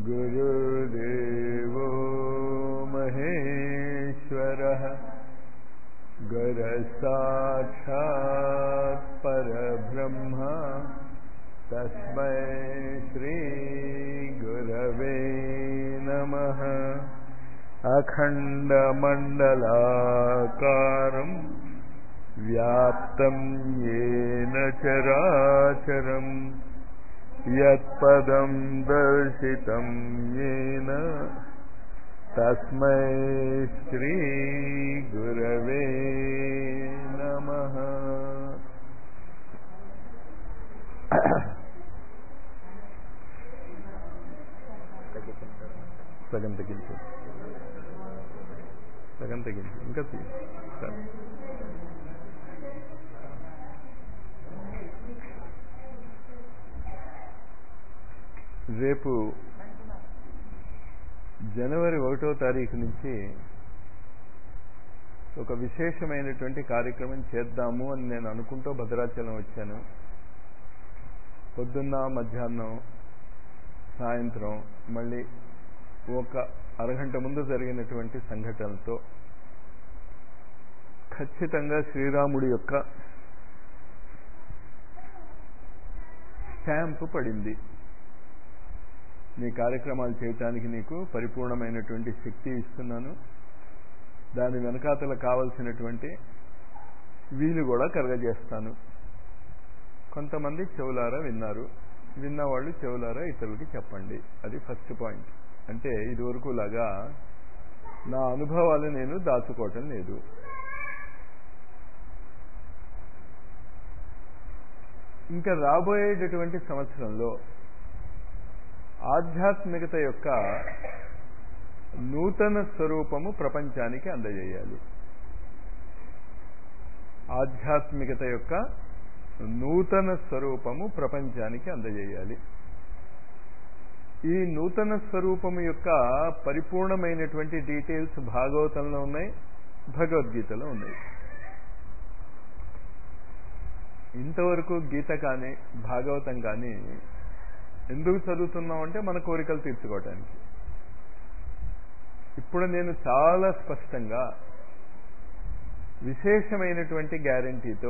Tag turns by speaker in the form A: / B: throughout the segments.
A: गुरुदेवो महेश्वरः गुरसाक्षात् परब्रह्म तस्मै श्रीगुरवे नमः अखण्डमण्डलाकारम् व्याप्तं येन चराचरम् यत्पदं दर्शितं येन तस्मै श्रीगुरवे नमः సగం తగ్గించు సగం తగ్గించు ఇంకా తీయి. సరే. రేపు జనవరి ఒకటో తారీఖు నుంచి ఒక విశేషమైనటువంటి కార్యక్రమం చేద్దాము అని నేను అనుకుంటూ భద్రాచలం వచ్చాను పొద్దున్న మధ్యాహ్నం సాయంత్రం మళ్ళీ ఒక అరగంట ముందు జరిగినటువంటి సంఘటనలతో ఖచ్చితంగా శ్రీరాముడి యొక్క స్టాంపు పడింది నీ కార్యక్రమాలు చేయటానికి నీకు పరిపూర్ణమైనటువంటి శక్తి ఇస్తున్నాను దాని వెనకాతల కావలసినటువంటి వీలు కూడా కలగజేస్తాను కొంతమంది చెవులారా విన్నారు విన్నవాళ్ళు చెవులారా ఇతరులకి చెప్పండి అది ఫస్ట్ పాయింట్ అంటే ఇదివరకు లాగా నా అనుభవాలు నేను దాచుకోవటం లేదు ఇంకా రాబోయేటటువంటి సంవత్సరంలో ఆధ్యాత్మికత యొక్క నూతన స్వరూపము ప్రపంచానికి అందజేయాలి ఆధ్యాత్మికత యొక్క నూతన స్వరూపము ప్రపంచానికి అందజేయాలి ఈ నూతన స్వరూపము యొక్క పరిపూర్ణమైనటువంటి డీటెయిల్స్ భాగవతంలో ఉన్నాయి భగవద్గీతలో ఉన్నాయి ఇంతవరకు గీత కానీ భాగవతం కానీ ఎందుకు చదువుతున్నాం అంటే మన కోరికలు తీర్చుకోవటానికి ఇప్పుడు నేను చాలా స్పష్టంగా విశేషమైనటువంటి గ్యారంటీతో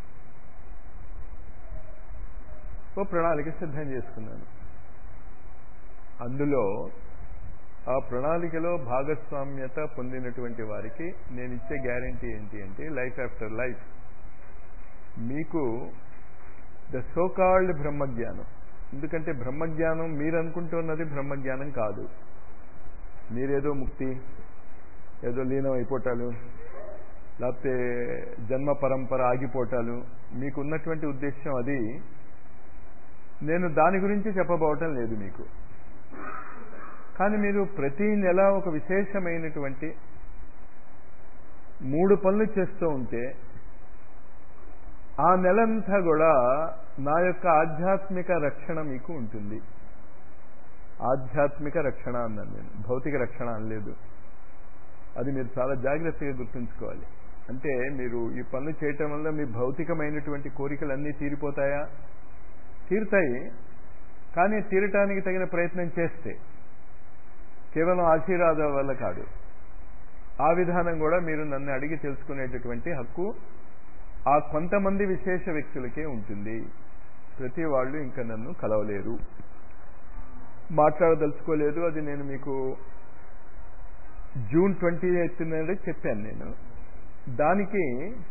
A: ఓ ప్రణాళిక సిద్ధం చేసుకున్నాను అందులో ఆ ప్రణాళికలో భాగస్వామ్యత పొందినటువంటి వారికి నేను ఇచ్చే గ్యారంటీ ఏంటి అంటే లైఫ్ ఆఫ్టర్ లైఫ్ మీకు ద సోకాల్డ్ బ్రహ్మజ్ఞానం ఎందుకంటే బ్రహ్మజ్ఞానం మీరు అనుకుంటున్నది బ్రహ్మజ్ఞానం కాదు మీరేదో ముక్తి ఏదో లీనం అయిపోటాలు లేకపోతే జన్మ పరంపర ఆగిపోటాలు మీకు ఉన్నటువంటి ఉద్దేశం అది నేను దాని గురించి చెప్పబోవటం లేదు మీకు కానీ మీరు ప్రతి నెల ఒక విశేషమైనటువంటి మూడు పనులు చేస్తూ ఉంటే ఆ నెలంతా కూడా నా యొక్క ఆధ్యాత్మిక రక్షణ మీకు ఉంటుంది ఆధ్యాత్మిక రక్షణ అన్నాను నేను భౌతిక రక్షణ అనలేదు అది మీరు చాలా జాగ్రత్తగా గుర్తుంచుకోవాలి అంటే మీరు ఈ పనులు చేయటం వల్ల మీ భౌతికమైనటువంటి కోరికలన్నీ తీరిపోతాయా తీరుతాయి కానీ తీరటానికి తగిన ప్రయత్నం చేస్తే కేవలం ఆశీర్వాదం వల్ల కాదు ఆ విధానం కూడా మీరు నన్ను అడిగి తెలుసుకునేటటువంటి హక్కు ఆ కొంతమంది విశేష వ్యక్తులకే ఉంటుంది ప్రతి వాళ్ళు ఇంకా నన్ను కలవలేరు మాట్లాడదలుచుకోలేదు అది నేను మీకు జూన్ ట్వంటీ ఎయిత్ నాడు చెప్పాను నేను దానికి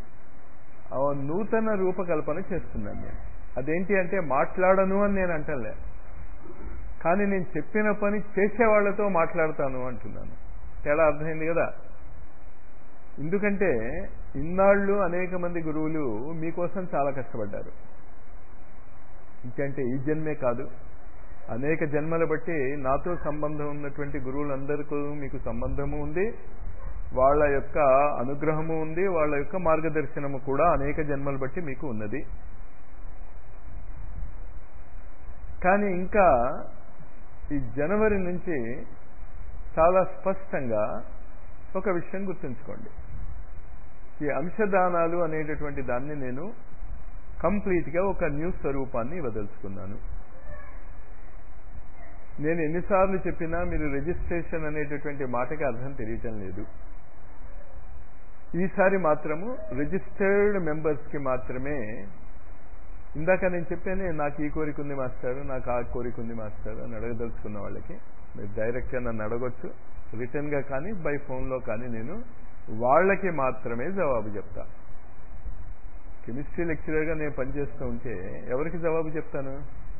A: నూతన రూపకల్పన చేస్తున్నాను నేను అదేంటి అంటే మాట్లాడను అని నేను అంటలే కానీ నేను చెప్పిన పని చేసే వాళ్ళతో మాట్లాడతాను అంటున్నాను తేడా అర్థమైంది కదా ఎందుకంటే ఇన్నాళ్ళు అనేక మంది గురువులు మీకోసం చాలా కష్టపడ్డారు ఇంకంటే ఈ జన్మే కాదు అనేక జన్మల బట్టి నాతో సంబంధం ఉన్నటువంటి గురువులందరికీ మీకు సంబంధము ఉంది వాళ్ళ యొక్క అనుగ్రహము ఉంది వాళ్ళ యొక్క మార్గదర్శనము కూడా అనేక జన్మలు బట్టి మీకు ఉన్నది కానీ ఇంకా ఈ జనవరి నుంచి చాలా స్పష్టంగా ఒక విషయం గుర్తుంచుకోండి ఈ అంశదానాలు అనేటటువంటి దాన్ని నేను కంప్లీట్గా ఒక న్యూస్ స్వరూపాన్ని ఇవ్వదలుచుకున్నాను నేను ఎన్నిసార్లు చెప్పినా మీరు రిజిస్ట్రేషన్ అనేటటువంటి మాటకి అర్థం తెలియటం లేదు ఈసారి మాత్రము రిజిస్టర్డ్ మెంబర్స్కి మాత్రమే ఇందాక నేను చెప్పానే నాకు ఈ కోరిక ఉంది మాస్టారు నాకు ఆ కోరిక ఉంది మాస్టారు అని అడగదలుచుకున్న వాళ్ళకి మీరు డైరెక్ట్గా నన్ను అడగొచ్చు రిటర్న్గా కానీ బై ఫోన్లో కానీ నేను వాళ్ళకి మాత్రమే జవాబు చెప్తా కెమిస్ట్రీ లెక్చరర్గా నేను పనిచేస్తూ ఉంటే ఎవరికి జవాబు చెప్తాను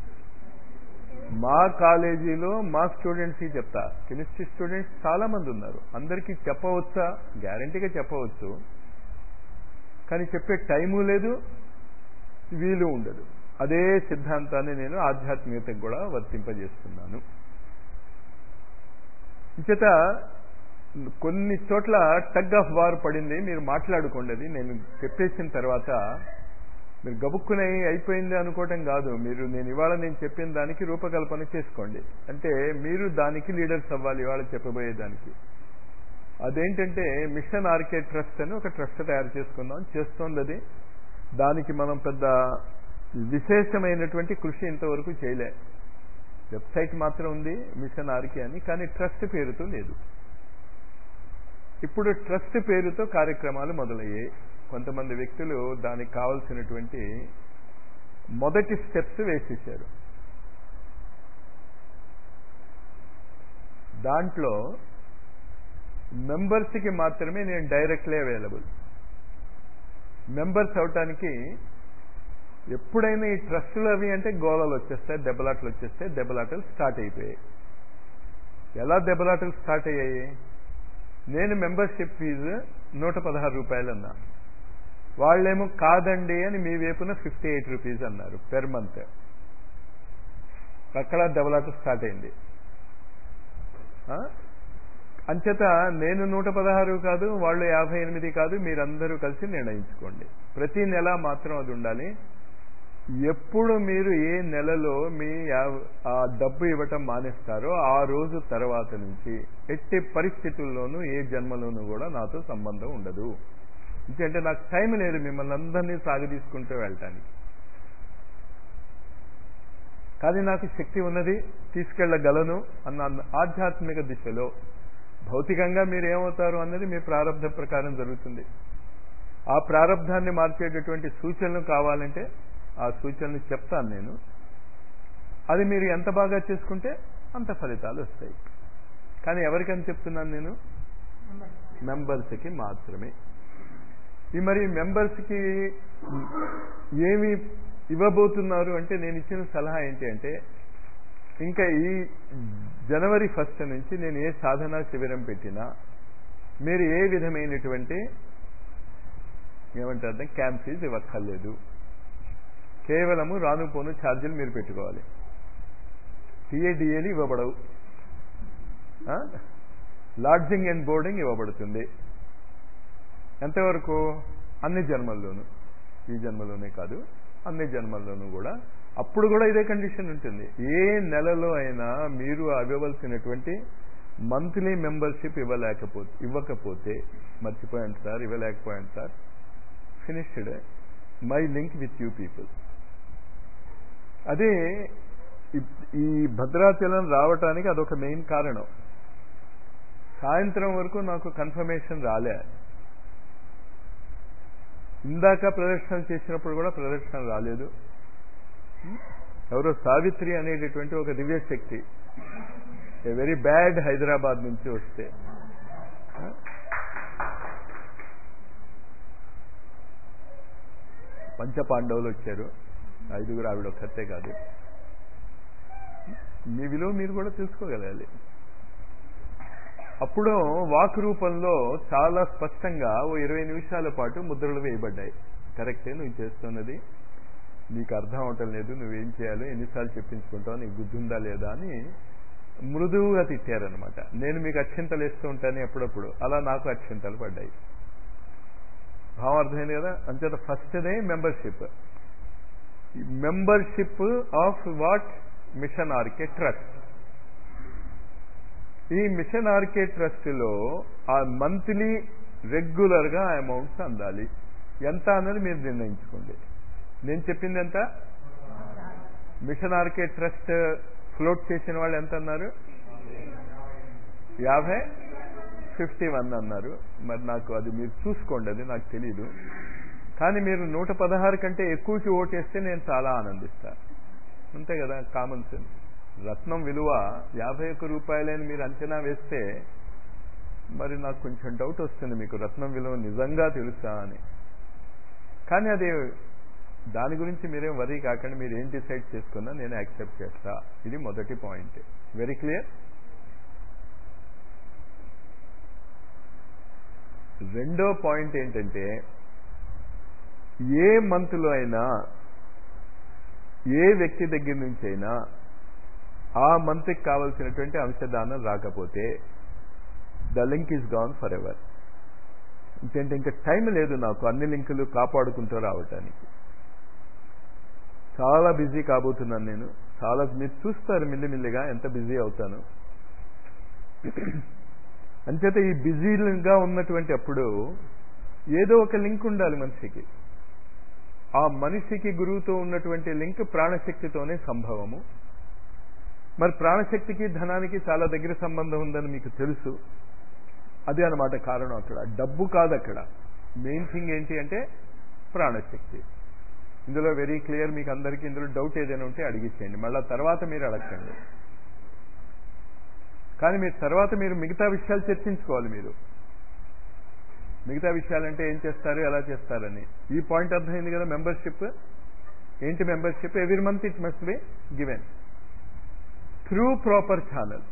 A: మా కాలేజీలో మా స్టూడెంట్స్కి చెప్తా కెమిస్ట్రీ స్టూడెంట్స్ చాలా మంది ఉన్నారు అందరికీ చెప్పవచ్చా గ్యారంటీగా చెప్పవచ్చు కానీ చెప్పే టైము లేదు వీలు ఉండదు అదే సిద్ధాంతాన్ని నేను ఆధ్యాత్మికతకు కూడా వర్తింపజేస్తున్నాను ఇంచేత కొన్ని చోట్ల టగ్ ఆఫ్ వార్ పడింది మీరు మాట్లాడుకోండి నేను చెప్పేసిన తర్వాత మీరు గబుక్కునే అయిపోయింది అనుకోవటం కాదు మీరు నేను ఇవాళ నేను చెప్పిన దానికి రూపకల్పన చేసుకోండి అంటే మీరు దానికి లీడర్స్ అవ్వాలి ఇవాళ చెప్పబోయేదానికి అదేంటంటే మిషన్ ఆర్కే ట్రస్ట్ అని ఒక ట్రస్ట్ తయారు చేసుకుందాం చేస్తోంది అది దానికి మనం పెద్ద విశేషమైనటువంటి కృషి ఇంతవరకు చేయలే వెబ్సైట్ మాత్రం ఉంది మిషన్ ఆర్కే అని కానీ ట్రస్ట్ పేరుతో లేదు ఇప్పుడు ట్రస్ట్ పేరుతో కార్యక్రమాలు మొదలయ్యాయి కొంతమంది వ్యక్తులు దానికి కావలసినటువంటి మొదటి స్టెప్స్ వేసేసారు దాంట్లో మెంబర్స్కి మాత్రమే నేను డైరెక్ట్లీ అవైలబుల్ మెంబర్స్ అవటానికి ఎప్పుడైనా ఈ ట్రస్టులు అవి అంటే గోళాలు వచ్చేస్తాయి దెబ్బలాటలు వచ్చేస్తాయి దెబ్బలాటలు స్టార్ట్ అయిపోయాయి ఎలా దెబ్బలాటలు స్టార్ట్ అయ్యాయి నేను మెంబర్షిప్ ఫీజు నూట పదహారు రూపాయలు అన్నా వాళ్ళేమో కాదండి అని మీ వైపున ఫిఫ్టీ ఎయిట్ రూపీస్ అన్నారు పెర్ మంత్ అక్కడ దెబ్బలాట స్టార్ట్ అయింది అంచేత నేను నూట పదహారు కాదు వాళ్ళు యాభై ఎనిమిది కాదు మీరందరూ కలిసి నిర్ణయించుకోండి ప్రతి నెల మాత్రం అది ఉండాలి ఎప్పుడు మీరు ఏ నెలలో మీ ఆ డబ్బు ఇవ్వటం మానేస్తారో ఆ రోజు తర్వాత నుంచి ఎట్టి పరిస్థితుల్లోనూ ఏ జన్మలోనూ కూడా నాతో సంబంధం ఉండదు ఎందుకంటే నాకు టైం లేదు మిమ్మల్ని అందరినీ సాగదీసుకుంటూ వెళ్ళటానికి కానీ నాకు శక్తి ఉన్నది తీసుకెళ్లగలను అన్న ఆధ్యాత్మిక దిశలో భౌతికంగా మీరు ఏమవుతారు అన్నది మీ ప్రారంభ ప్రకారం జరుగుతుంది ఆ ప్రారంధాన్ని మార్చేటటువంటి సూచనలు కావాలంటే ఆ సూచనలు చెప్తాను నేను అది మీరు ఎంత బాగా చేసుకుంటే అంత ఫలితాలు వస్తాయి కానీ ఎవరికని చెప్తున్నాను నేను మెంబర్స్కి మాత్రమే ఈ మరి మెంబర్స్కి ఏమి ఇవ్వబోతున్నారు అంటే నేను ఇచ్చిన సలహా ఏంటి అంటే ఇంకా ఈ జనవరి ఫస్ట్ నుంచి నేను ఏ సాధనా శిబిరం పెట్టినా మీరు ఏ విధమైనటువంటి ఏమంటారు క్యాంప్ ఫీజు ఇవ్వక్కర్లేదు కేవలము రాను పోను ఛార్జీలు మీరు పెట్టుకోవాలి టీఏడిఏలు ఇవ్వబడవు లాడ్జింగ్ అండ్ బోర్డింగ్ ఇవ్వబడుతుంది ఎంతవరకు అన్ని జన్మల్లోనూ ఈ జన్మలోనే కాదు అన్ని జన్మల్లోనూ కూడా అప్పుడు కూడా ఇదే కండిషన్ ఉంటుంది ఏ నెలలో అయినా మీరు ఇవ్వవలసినటువంటి మంత్లీ మెంబర్షిప్ ఇవ్వలేకపోతే ఇవ్వకపోతే మర్చిపోయాను సార్ ఇవ్వలేకపోయాను sir finished my link with you people అదే ఈ భద్రాచలం రావటానికి అదొక మెయిన్ కారణం సాయంత్రం వరకు నాకు కన్ఫర్మేషన్ రాలే ఇందాక ప్రదర్శన చేసినప్పుడు కూడా ప్రదర్శన రాలేదు ఎవరో సావిత్రి అనేటటువంటి ఒక దివ్య శక్తి ఏ వెరీ బ్యాడ్ హైదరాబాద్ నుంచి వస్తే పంచపాండవులు వచ్చారు ఐదుగురు ఆవిడ ఒక్కతే కాదు మీ విలువ మీరు కూడా తెలుసుకోగలగాలి అప్పుడు వాక్ రూపంలో చాలా స్పష్టంగా ఓ ఇరవై నిమిషాల పాటు ముద్రలు వేయబడ్డాయి కరెక్టే నువ్వు చేస్తున్నది నీకు అర్థం అవటం లేదు నువ్వేం చేయాలో ఎన్నిసార్లు చెప్పించుకుంటావు నీకు బుద్ధి ఉందా లేదా అని మృదువుగా తిట్టారనమాట నేను మీకు అక్షింతలు వేస్తూ ఉంటాను ఎప్పుడప్పుడు అలా నాకు అక్షింతలు పడ్డాయి భావం అర్థమైంది కదా అంచేత first day membership membership of what mission RK trust ఈ మిషన్ ఆర్కే ట్రస్ట్లో ఆ మంత్లీ రెగ్యులర్గా ఆ అమౌంట్స్ అందాలి ఎంత అన్నది మీరు నిర్ణయించుకోండి నేను చెప్పింది ఎంత మిషన్ ఆర్కే ట్రస్ట్ ఫ్లోట్ చేసిన వాళ్ళు ఎంత అన్నారు యాభై ఫిఫ్టీ వన్ అన్నారు మరి నాకు అది మీరు చూసుకోండి అది నాకు తెలియదు కానీ మీరు నూట పదహారు కంటే ఎక్కువకి ఓటేస్తే నేను చాలా ఆనందిస్తా అంతే కదా కామన్ సెన్స్ రత్నం విలువ యాభై ఒక్క రూపాయలని మీరు అంచనా వేస్తే మరి నాకు కొంచెం డౌట్ వస్తుంది మీకు రత్నం విలువ నిజంగా తెలుసా అని కానీ అది దాని గురించి మీరేం వరీ కాకుండా మీరు ఏం డిసైడ్ చేసుకున్నా నేను యాక్సెప్ట్ చేస్తా ఇది మొదటి పాయింట్ వెరీ క్లియర్ రెండో పాయింట్ ఏంటంటే ఏ మంత్లో అయినా ఏ వ్యక్తి దగ్గర నుంచి అయినా ఆ మంత్కి కావలసినటువంటి అంశదానం రాకపోతే the link is gone forever ఇంకేంటే ఇంకా టైం లేదు నాకు అన్ని లింకులు కాపాడుకుంటూ రావటానికి చాలా బిజీ కాబోతున్నాను నేను చాలా మీరు చూస్తారు మిల్లిమిల్లిగా ఎంత బిజీ అవుతాను అంచేత ఈ బిజీగా ఉన్నటువంటి అప్పుడు ఏదో ఒక లింక్ ఉండాలి మనిషికి ఆ మనిషికి గురువుతో ఉన్నటువంటి లింక్ ప్రాణశక్తితోనే సంభవము మరి ప్రాణశక్తికి ధనానికి చాలా దగ్గర సంబంధం ఉందని మీకు తెలుసు అది అనమాట కారణం అక్కడ డబ్బు కాదు అక్కడ మెయిన్ థింగ్ ఏంటి అంటే ప్రాణశక్తి ఇందులో వెరీ క్లియర్ మీకు అందరికీ ఇందులో డౌట్ ఏదైనా ఉంటే అడిగిచ్చేయండి మళ్ళీ తర్వాత మీరు అడగండి కానీ మీరు తర్వాత మీరు మిగతా విషయాలు చర్చించుకోవాలి మీరు మిగతా విషయాలంటే ఏం చేస్తారు ఎలా చేస్తారని ఈ పాయింట్ అర్థమైంది కదా మెంబర్షిప్ ఏంటి membership every month it must be given through proper channel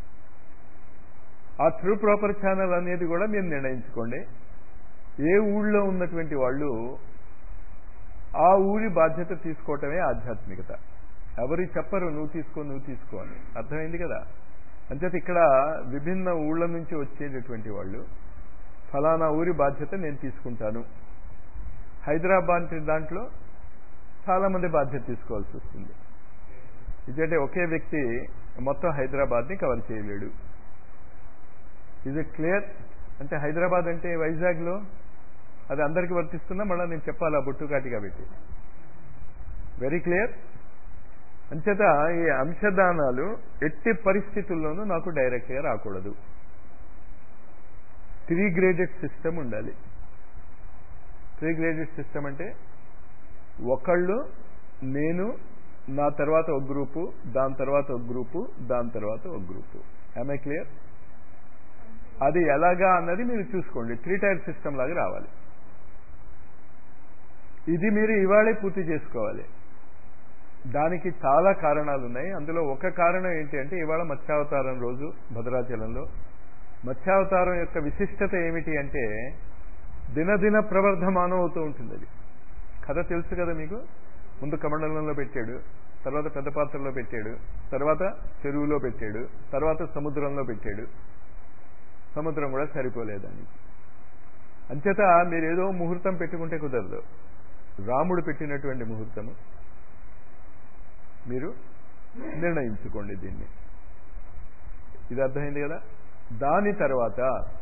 A: uh through proper channel అనేది కూడా మీరు నిర్ణయించుకోండి ఏ ఊళ్ళో ఉన్నటువంటి వాళ్ళు ఆ ఊరి బాధ్యత తీసుకోవటమే ఆధ్యాత్మికత ఎవరి చెప్పరు నువ్వు తీసుకో నువ్వు తీసుకో అని అర్థమైంది కదా అంచేత ఇక్కడ విభిన్న ఊళ్ళ నుంచి వచ్చేటటువంటి వాళ్ళు ఫలానా ఊరి బాధ్యత నేను తీసుకుంటాను హైదరాబాద్ దాంట్లో చాలా మంది బాధ్యత తీసుకోవాల్సి వస్తుంది ఇదంటే ఒకే వ్యక్తి మొత్తం హైదరాబాద్ని కవర్ చేయలేడు ఇది క్లియర్ అంటే హైదరాబాద్ అంటే వైజాగ్లో అది అందరికీ వర్తిస్తుందా మళ్ళీ నేను చెప్పాలా బొట్టుకాటి కాబట్టి వెరీ క్లియర్ అంచేత ఈ అంశదానాలు ఎట్టి పరిస్థితుల్లోనూ నాకు డైరెక్ట్గా రాకూడదు త్రీ గ్రేడెడ్ సిస్టమ్ ఉండాలి త్రీ గ్రేడెడ్ సిస్టమ్ అంటే ఒకళ్ళు నేను నా తర్వాత ఒక గ్రూపు దాని తర్వాత ఒక గ్రూపు దాని తర్వాత ఒక గ్రూపు ఐ క్లియర్ అది ఎలాగా అన్నది మీరు చూసుకోండి త్రీ టైర్ సిస్టమ్ లాగా రావాలి ఇది మీరు ఇవాళే పూర్తి చేసుకోవాలి దానికి చాలా కారణాలు ఉన్నాయి అందులో ఒక కారణం ఏంటి అంటే ఇవాళ మత్స్యావతారం రోజు భద్రాచలంలో మత్స్యావతారం యొక్క విశిష్టత ఏమిటి అంటే దినదిన ప్రవర్ధమానం అవుతూ ఉంటుంది అది కథ తెలుసు కదా మీకు ముందు కమండలంలో పెట్టాడు తర్వాత పెద్ద పాత్రలో పెట్టాడు తర్వాత చెరువులో పెట్టాడు తర్వాత సముద్రంలో పెట్టాడు సముద్రం కూడా సరిపోలేదని అంచేత మీరు ఏదో ముహూర్తం పెట్టుకుంటే కుదరదు రాముడు పెట్టినటువంటి ముహూర్తము మీరు నిర్ణయించుకోండి దీన్ని ఇది అర్థమైంది కదా దాని తర్వాత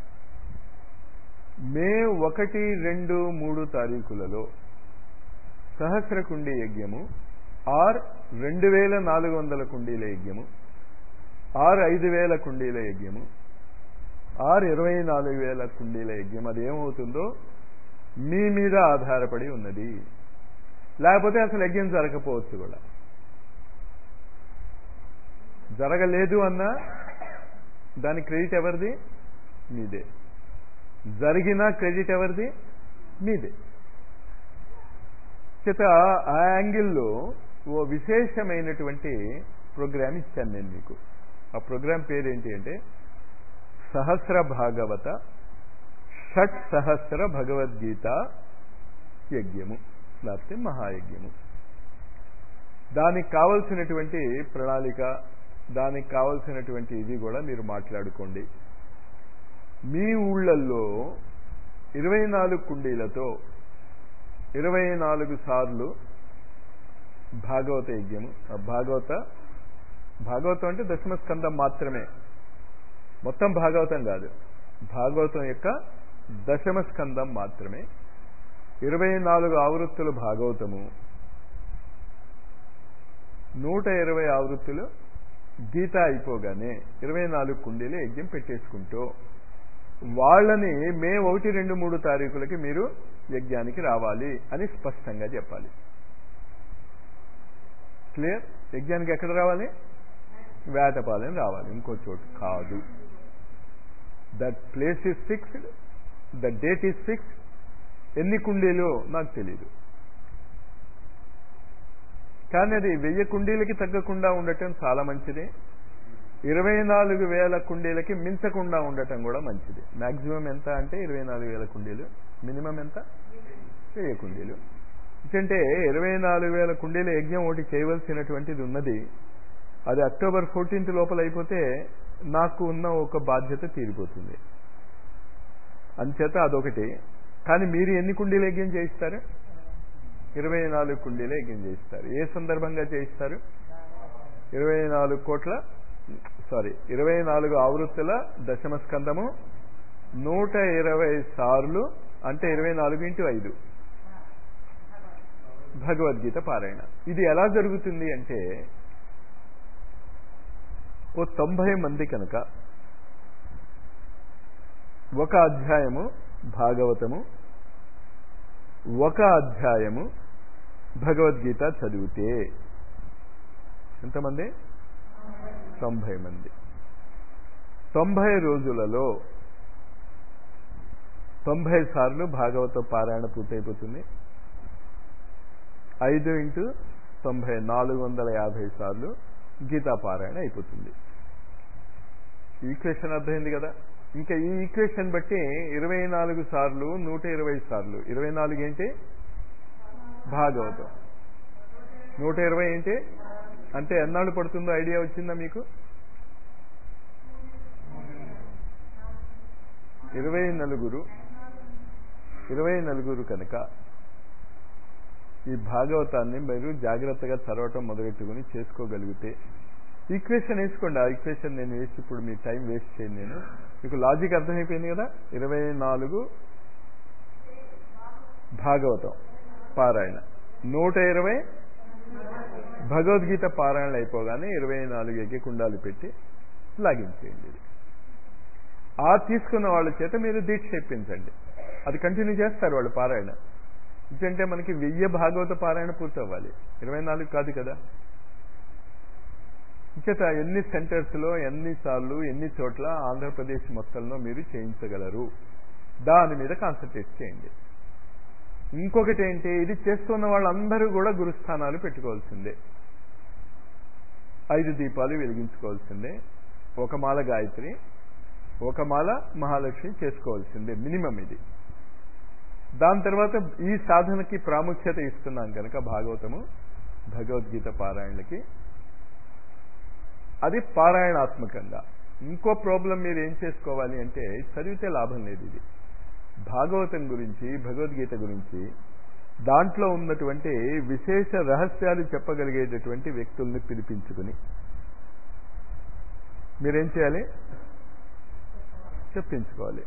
A: మే ఒకటి రెండు మూడు తారీఖులలో సహస్ర కుండీ యజ్ఞము ఆర్ రెండు వేల నాలుగు వందల కుండీల యజ్ఞము ఆర్ ఐదు వేల కుండీల యజ్ఞము ఆర్ ఇరవై నాలుగు వేల కుండీల యజ్ఞం అది ఏమవుతుందో మీ మీద ఆధారపడి ఉన్నది లేకపోతే అసలు యజ్ఞం జరగకపోవచ్చు కూడా జరగలేదు అన్నా దాని క్రెడిట్ ఎవరిది మీదే జరిగిన క్రెడిట్ ఎవరిది మీదే చేత ఆ యాంగిల్లో ఓ విశేషమైనటువంటి ప్రోగ్రామ్ ఇచ్చాను నేను మీకు ఆ ప్రోగ్రాం పేరేంటి అంటే సహస్ర భాగవత షట్ సహస్ర భగవద్గీత యజ్ఞము లేకపోతే మహాయజ్ఞము దానికి కావలసినటువంటి ప్రణాళిక దానికి కావలసినటువంటి ఇది కూడా మీరు మాట్లాడుకోండి మీ ఊళ్ళల్లో ఇరవై నాలుగు కుండీలతో ఇరవై నాలుగు సార్లు భాగవత యజ్ఞము భాగవత భాగవతం అంటే దశమ స్కందం మాత్రమే మొత్తం భాగవతం కాదు భాగవతం యొక్క దశమ స్కందం మాత్రమే ఇరవై నాలుగు ఆవృత్తులు భాగవతము నూట ఇరవై ఆవృత్తులు గీత అయిపోగానే ఇరవై నాలుగు కుండీలు యజ్ఞం పెట్టేసుకుంటూ వాళ్ళని మే ఒకటి రెండు మూడు తారీఖులకి మీరు యజ్ఞానికి రావాలి అని స్పష్టంగా చెప్పాలి క్లియర్ యజ్ఞానికి ఎక్కడ రావాలి వేటపాలెం రావాలి ఇంకో చోటు కాదు that place is fixed the date is fixed ఎన్ని కుండీలు నాకు తెలియదు కానీ అది వెయ్యి కుండీలకి తగ్గకుండా ఉండటం చాలా మంచిది ఇరవై నాలుగు వేల కుండీలకి మించకుండా ఉండటం కూడా మంచిది మ్యాక్సిమం ఎంత అంటే ఇరవై నాలుగు వేల కుండీలు మినిమం ఎంత వెయ్యి కుండీలు ఎందుకంటే ఇరవై నాలుగు వేల కుండీల యజ్ఞం ఒకటి చేయవలసినటువంటిది ఉన్నది అది అక్టోబర్ ఫోర్టీన్త్ లోపల అయిపోతే నాకు ఉన్న ఒక బాధ్యత తీరిపోతుంది అంచేత అదొకటి కానీ మీరు ఎన్ని కుండీలు యజ్ఞం చేయిస్తారు ఇరవై నాలుగు కుండీలు యజ్ఞం చేయిస్తారు ఏ సందర్భంగా చేయిస్తారు ఇరవై నాలుగు కోట్ల సారీ ఇరవై నాలుగు ఆవృత్తుల దశమ స్కందము నూట ఇరవై సార్లు అంటే ఇరవై నాలుగు ఇంటూ ఐదు భగవద్గీత పారాయణ ఇది ఎలా జరుగుతుంది అంటే ఓ తొంభై మంది కనుక ఒక అధ్యాయము భాగవతము ఒక అధ్యాయము భగవద్గీత చదివితే ఎంతమంది తొంభై మంది తొంభై రోజులలో తొంభై సార్లు భాగవత పారాయణ పూర్తయిపోతుంది ఐదు ఇంటూ తొంభై నాలుగు వందల యాభై సార్లు గీతా పారాయణ అయిపోతుంది ఈక్వేషన్ అర్థమైంది కదా ఇంకా ఈ ఈక్వేషన్ బట్టి ఇరవై నాలుగు సార్లు నూట ఇరవై సార్లు ఇరవై నాలుగు ఏంటి భాగవతం నూట ఇరవై ఏంటి అంటే ఎన్నాళ్ళు పడుతుందో ఐడియా వచ్చిందా మీకు ఇరవై నలుగురు ఇరవై నలుగురు కనుక ఈ భాగవతాన్ని మీరు జాగ్రత్తగా చదవటం మొదలెట్టుకుని చేసుకోగలిగితే ఈక్వేషన్ వేసుకోండి ఆ ఈక్వేషన్ నేను వేసి ఇప్పుడు మీ టైం వేస్ట్ చేయను నేను మీకు లాజిక్ అర్థమైపోయింది కదా ఇరవై నాలుగు భాగవతం పారాయణ నూట ఇరవై భగవద్గీత పారాయణలు అయిపోగానే ఇరవై నాలుగు ఎగ్గికుండాలు పెట్టి లాగించేయండి ఇది ఆ తీసుకున్న వాళ్ళ చేత మీరు దీక్ష ఇప్పించండి అది కంటిన్యూ చేస్తారు వాళ్ళు పారాయణ ఎందుకంటే మనకి వెయ్యి భాగవత పారాయణ పూర్తి అవ్వాలి ఇరవై నాలుగు కాదు కదా ఇంచేత ఎన్ని సెంటర్స్లో ఎన్ని సార్లు ఎన్ని చోట్ల ఆంధ్రప్రదేశ్ మొత్తంలో మీరు చేయించగలరు దాని మీద కాన్సన్ట్రేట్ చేయండి ఇంకొకటి ఏంటి ఇది చేస్తున్న వాళ్ళందరూ కూడా గురుస్థానాలు పెట్టుకోవాల్సిందే ఐదు దీపాలు వెలిగించుకోవాల్సిందే ఒక మాల గాయత్రి ఒక మాల మహాలక్ష్మి చేసుకోవాల్సిందే మినిమం ఇది దాని తర్వాత ఈ సాధనకి ప్రాముఖ్యత ఇస్తున్నాం కనుక భాగవతము భగవద్గీత పారాయణలకి అది పారాయణాత్మకంగా ఇంకో ప్రాబ్లం మీరు ఏం చేసుకోవాలి అంటే చదివితే లాభం లేదు ఇది భాగవతం గురించి భగవద్గీత గురించి దాంట్లో ఉన్నటువంటి విశేష రహస్యాలు చెప్పగలిగేటటువంటి వ్యక్తుల్ని పిలిపించుకుని మీరేం చేయాలి చెప్పించుకోవాలి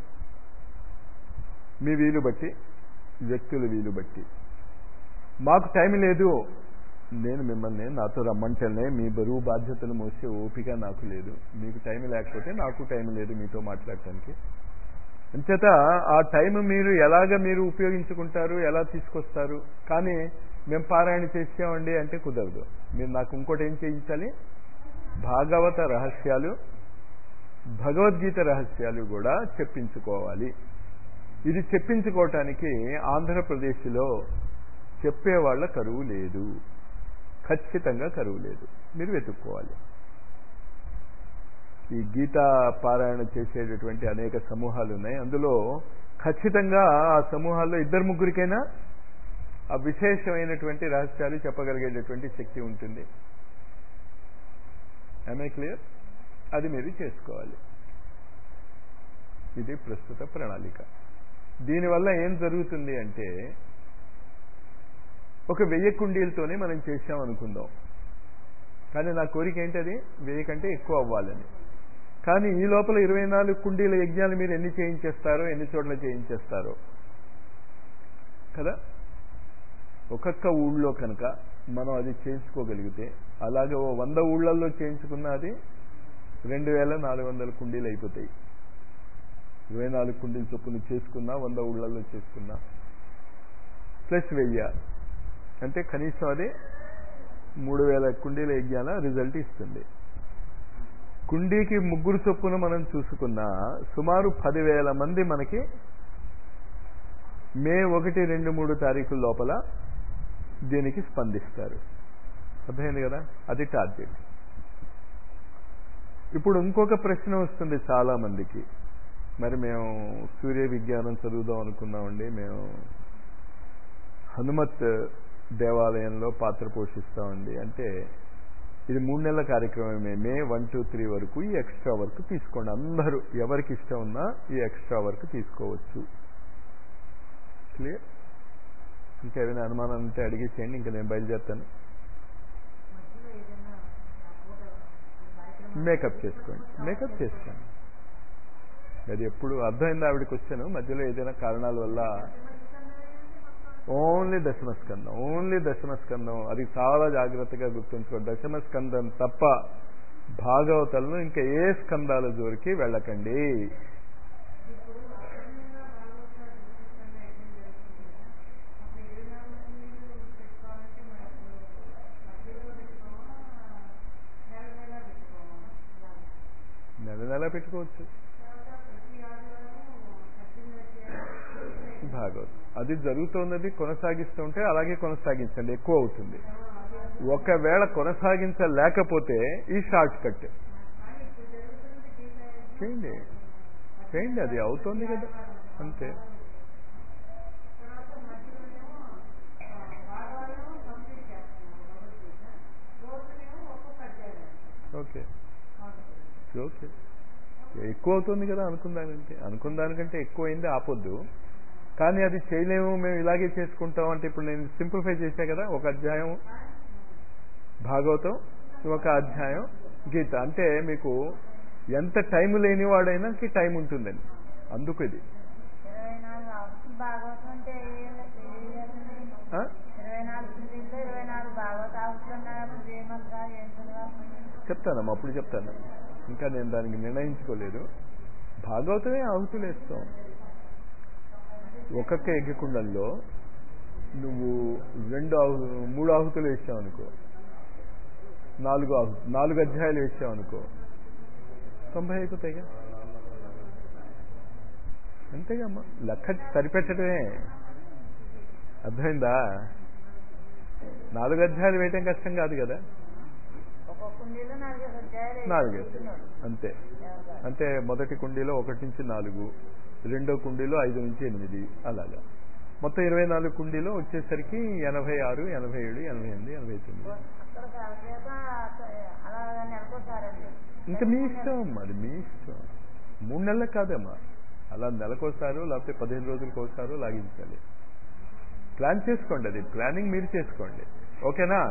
A: మీ వీలు బట్టి వ్యక్తుల వీలు బట్టి మాకు టైం లేదు నేను మిమ్మల్ని నాతో రమ్మంటేనే మీ బరువు బాధ్యతలు మోసే ఓపిక నాకు లేదు మీకు టైం లేకపోతే నాకు టైం లేదు మీతో మాట్లాడటానికి అంచేత ఆ టైం మీరు ఎలాగ మీరు ఉపయోగించుకుంటారు ఎలా తీసుకొస్తారు కానీ మేము పారాయణ చేసామండి అంటే కుదరదు మీరు నాకు ఇంకోటి ఏం చేయించాలి భాగవత రహస్యాలు భగవద్గీత రహస్యాలు కూడా చెప్పించుకోవాలి ఇది చెప్పించుకోవటానికి ఆంధ్రప్రదేశ్లో చెప్పేవాళ్ల కరువు లేదు ఖచ్చితంగా కరువు లేదు మీరు వెతుక్కోవాలి ఈ గీతా పారాయణ చేసేటటువంటి అనేక సమూహాలు ఉన్నాయి అందులో ఖచ్చితంగా ఆ సమూహాల్లో ఇద్దరు ముగ్గురికైనా ఆ విశేషమైనటువంటి రహస్యాలు చెప్పగలిగేటటువంటి శక్తి ఉంటుంది ఐ క్లియర్ అది మీరు చేసుకోవాలి ఇది ప్రస్తుత ప్రణాళిక దీనివల్ల ఏం జరుగుతుంది అంటే ఒక వెయ్యి కుండీలతోనే మనం చేసాం అనుకుందాం కానీ నా కోరిక ఏంటది వెయ్యి కంటే ఎక్కువ అవ్వాలని కానీ ఈ లోపల ఇరవై నాలుగు కుండీల యజ్ఞాలు మీరు ఎన్ని చేయించేస్తారో ఎన్ని చోట్ల చేయించేస్తారో కదా ఒక్కొక్క ఊళ్ళో కనుక మనం అది చేయించుకోగలిగితే అలాగే ఓ వంద ఊళ్ళల్లో చేయించుకున్న అది రెండు వేల నాలుగు వందల కుండీలు అయిపోతాయి ఇరవై నాలుగు కుండీలు చొప్పున చేసుకున్నా వంద ఊళ్ళల్లో చేసుకున్నా ప్లస్ వెయ్యి అంటే కనీసం అది మూడు వేల కుండీల యజ్ఞాల రిజల్ట్ ఇస్తుంది కుండీకి ముగ్గురు చొప్పున మనం చూసుకున్నా సుమారు పదివేల మంది మనకి మే ఒకటి రెండు మూడు తారీఖుల లోపల దీనికి స్పందిస్తారు అర్థమైంది కదా అది టార్గెట్ ఇప్పుడు ఇంకొక ప్రశ్న వస్తుంది చాలా మందికి మరి మేము సూర్య విజ్ఞానం చదువుదాం అనుకున్నామండి మేము హనుమత్ దేవాలయంలో పాత్ర పోషిస్తామండి అంటే ఇది మూడు నెలల కార్యక్రమమే మే వన్ టూ త్రీ వరకు ఈ ఎక్స్ట్రా వర్క్ తీసుకోండి అందరూ ఎవరికి ఇష్టం ఉన్నా ఈ ఎక్స్ట్రా వర్క్ తీసుకోవచ్చు క్లియర్ ఇంకా ఏమైనా అనుమానాలు ఉంటే అడిగేసేయండి ఇంకా నేను బయలుదేరుతాను మేకప్ చేసుకోండి మేకప్ చేసుకోండి అది ఎప్పుడు అర్థమైంది ఆవిడకి వచ్చాను మధ్యలో ఏదైనా కారణాల వల్ల ఓన్లీ దశమస్కందం ఓన్లీ దశమస్కందం అది చాలా జాగ్రత్తగా గుర్తుంచుకో దశమస్కందం తప్ప భాగవతలను ఇంకా ఏ స్కందాల జోరికి వెళ్ళకండి నెల నెల పెట్టుకోవచ్చు భాగవతం అది జరుగుతున్నది కొనసాగిస్తూ ఉంటే అలాగే కొనసాగించండి ఎక్కువ అవుతుంది ఒకవేళ కొనసాగించలేకపోతే ఈ షార్ట్ కట్ చేయండి చేయండి అది అవుతుంది కదా అంతే ఓకే ఓకే ఎక్కువ అవుతుంది కదా అనుకుందానికంటే అనుకుందానికంటే ఎక్కువైంది ఆపొద్దు కానీ అది చేయలేము మేము ఇలాగే చేసుకుంటాం అంటే ఇప్పుడు నేను సింప్లిఫై చేశా కదా ఒక అధ్యాయం భాగవతం ఒక అధ్యాయం గీత అంటే మీకు ఎంత టైం లేనివాడైనా టైం ఉంటుందని అందుకు ఇది
B: ఇరవై నాలుగు ఆవులు భాగవతం అంటే ఏ- ఏ చేస్తుంది?
A: ఆ?
B: ఇరవై నాలుగు కుండీల్లో ఇరవై నాలుగు భాగవత ఆవులు ఉన్నాయి ఏ మంత్రాలు ఏం చదవాలి
A: చెప్తానమ్మా అప్పుడు చెప్తాను ఇంకా నేను దానికి నిర్ణయించుకోలేదు భాగవతమే ఆహుతులు వేస్తాం ఒక్కొక్క ఎగ్గికుండంలో నువ్వు రెండు ఆహు మూడు ఆహుతులు వేసావు అనుకో నాలుగు ఆహు నాలుగు అధ్యాయాలు వేసావు అనుకో తొంభై అయిపోతాయిగా అంతేగా అమ్మా లెక్క సరిపెట్టడమే అర్థమైందా నాలుగు అధ్యాయాలు వేయటం కష్టం కాదు కదా
B: ఒక్కొక్క కుండీలో నాలుగు అధ్యాయాలు
A: నాలుగు
B: వేసుకుంటున్నారు.
A: అంతే
B: ఎవరు?
A: అంటే మొదటి కుండీలో ఒకటి నుంచి నాలుగు రెండో కుండీలో ఐదు నుంచి ఎనిమిది అలాగా మొత్తం ఇరవై నాలుగు కుండీలో వచ్చేసరికి ఎనభై ఆరు ఎనభై ఏడు ఎనభై ఎనిమిది ఎనభై తొమ్మిది
B: అక్కడ కాసేపు అలా నెలకొసారండి
A: ఇంకా మీ ఇష్టం అది మీ ఇష్టం మూడు నెలలకు కాదమ్మా అలా నెలకోసారు లేకపోతే పదిహేను రోజులకు ఒకసారి లాగించాలి ప్లాన్ చేసుకోండి అది ప్లానింగ్ మీరు చేసుకోండి ఓకేనా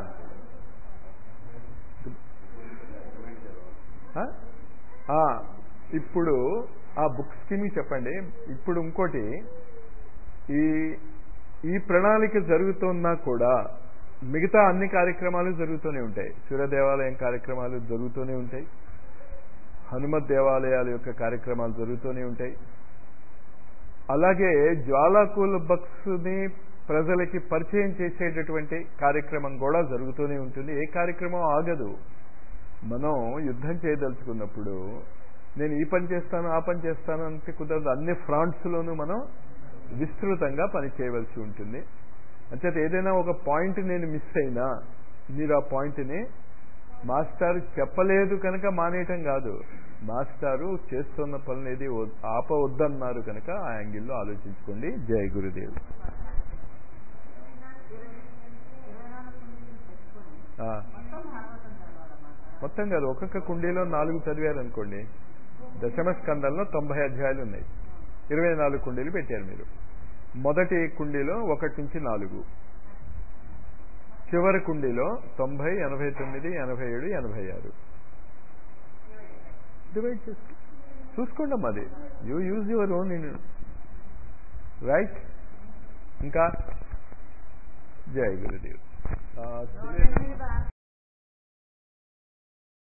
A: ఆ? ఆ, ఇప్పుడు ఆ బుక్స్కి మీకు చెప్పండి ఇప్పుడు ఇంకోటి ఈ ఈ ప్రణాళిక జరుగుతున్నా కూడా మిగతా అన్ని కార్యక్రమాలు జరుగుతూనే ఉంటాయి సూర్య దేవాలయం కార్యక్రమాలు జరుగుతూనే ఉంటాయి హనుమత్ దేవాలయాల యొక్క కార్యక్రమాలు జరుగుతూనే ఉంటాయి అలాగే జ్వాలాకూల్ బక్స్ని ప్రజలకి పరిచయం చేసేటటువంటి కార్యక్రమం కూడా జరుగుతూనే ఉంటుంది ఏ కార్యక్రమం ఆగదు మనం యుద్ధం చేయదలుచుకున్నప్పుడు నేను ఈ పని చేస్తాను ఆ పని చేస్తాను అంటే కుదరదు అన్ని ఫ్రాంట్స్లోనూ మనం విస్తృతంగా పని చేయవలసి ఉంటుంది అంచేత ఏదైనా ఒక పాయింట్ నేను మిస్ అయినా మీరు ఆ పాయింట్ని మాస్టర్ చెప్పలేదు కనుక మానేయటం కాదు మాస్టారు చేస్తున్న పనులు ఏది వద్- ఆపవద్దన్నారు కనుక ఆ యాంగిల్లో ఆలోచించుకోండి జై గురుదేవ్
B: ఇరవై నాలుగు కుండీలు పెట్టుకొని
A: ఆ,
B: మొత్తం భాగవతం చదవాలన్నమాట
A: మొత్తం కాదు ఒక్కొక్క కుండీలో నాలుగు చదివారనుకోండి దశమ స్కందంలో తొంభై అధ్యాయాలు ఉన్నాయి ఇరవై నాలుగు కుండీలు పెట్టారు మీరు మొదటి కుండీలో ఒకటి నుంచి నాలుగు చివరి కుండీలో తొంభై ఎనభై తొమ్మిది ఎనభై ఏడు ఎనభై ఆరు డివైడ్ చేసుకో చూసుకోండి అమ్మా అది you use your own in right ఇంకా జై గురుదేవ్ ఆస్తులేని